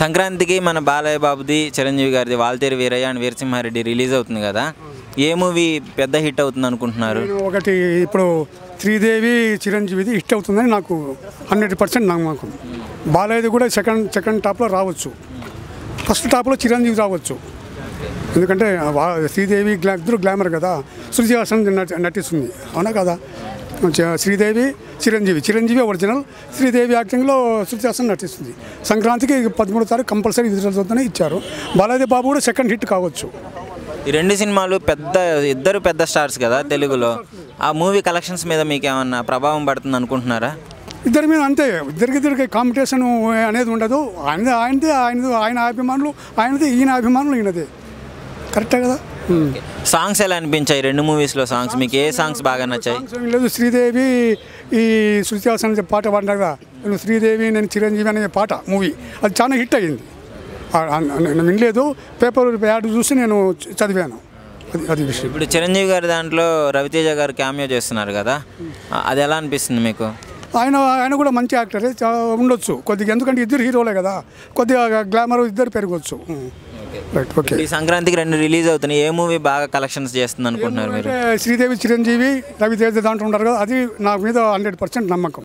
సంక్రాంతికి మన బాలయ్య బాబుది చిరంజీవి గారిది వాల్తేరు వీరయ్య అండ్ వీరసింహారెడ్డి రిలీజ్ అవుతుంది కదా ఏ మూవీ పెద్ద హిట్ అవుతుంది అనుకుంటున్నారు నేను ఒకటి ఇప్పుడు శ్రీదేవి చిరంజీవిది హిట్ అవుతుందని నాకు హండ్రెడ్ పర్సెంట్ నమ్మకం బాలయ్యది కూడా సెకండ్ సెకండ్ టాప్లో రావచ్చు ఫస్ట్ టాప్లో చిరంజీవి రావచ్చు ఎందుకంటే వా- శ్రీదేవి గ్లా ఇద్దరు గ్లామర్ కదా శృతి హాసన్ నటి- నటిస్తుంది అవునా కదా చ- శ్రీదేవి చిరంజీవి చిరంజీవి ఒరిజినల్ శ్రీదేవి యాక్టింగ్లో శృతి హాసన్ నటిస్తుంది సంక్రాంతికి పదమూడు తారీఖు కంపల్సరీ విడుదలతోనే ఇచ్చారు బాలాజీ బాబు కూడా సెకండ్ హిట్ కావచ్చు ఈ రెండు సినిమాలు పెద్ద ఇద్దరు పెద్ద స్టార్స్ కదా తెలుగులో ఆ మూవీ కలెక్షన్స్ మీద మీకు ఏమన్నా ప్రభావం పడుతుంది అనుకుంటున్నారా ఇద్దరి మీద అంతే ఇద్దరికిద్దరికి కాంపిటీషన్ అనేది ఉండదు ఆయనది ఆయనది ఆయనది ఆయన అభిమానులు ఆయనది ఈయన అభిమానులు ఈయనది కరెక్టే కదా ఉమ్. సాంగ్స్ ఎలా అనిపించాయి రెండు మూవీస్లో సాంగ్స్ మీకు ఏ సాంగ్స్ బాగా నచ్చాయి సాంగ్స్ ఏం లేదు శ్రీదేవి ఈ శృతి హాసన్ అనే పాట పాడినా కదా నేను శ్రీదేవి నేను చిరంజీవి అనే పాట మూవీ అది చాలా హిట్ అయ్యింది ఆ- ఆ- నేను వినలేదు పేపర్ యాడ్ చూసి నేను చ- చదివాను అది అది విషయం ఇప్పుడు చిరంజీవి గారి దాంట్లో రవితేజ గారు క్యామియో చేస్తున్నారు కదా ఆ- అది ఎలా అనిపిస్తుంది మీకు ఆయన ఆయన కూడా మంచి యాక్టరే చా- ఉండొచ్చు కొద్దిగా ఎందుకంటే ఇద్దరు హీరోలే కదా కొద్దిగా గ్లామర్ ఇద్దరు పెరగవచ్చు ఉమ్. రైట్ ఓకే ఈ సంక్రాంతికి రెండు రిలీజ్ అవుతున్నాయి ఏ మూవీ బాగా కలెక్షన్స్ చేస్తుంది అనుకుంటున్నారు మీరు అంటే శ్రీదేవి చిరంజీవి రవితేజ దాంట్లో ఉంటారు కదా అది నా మీద హండ్రెడ్ పర్సెంట్ నమ్మకం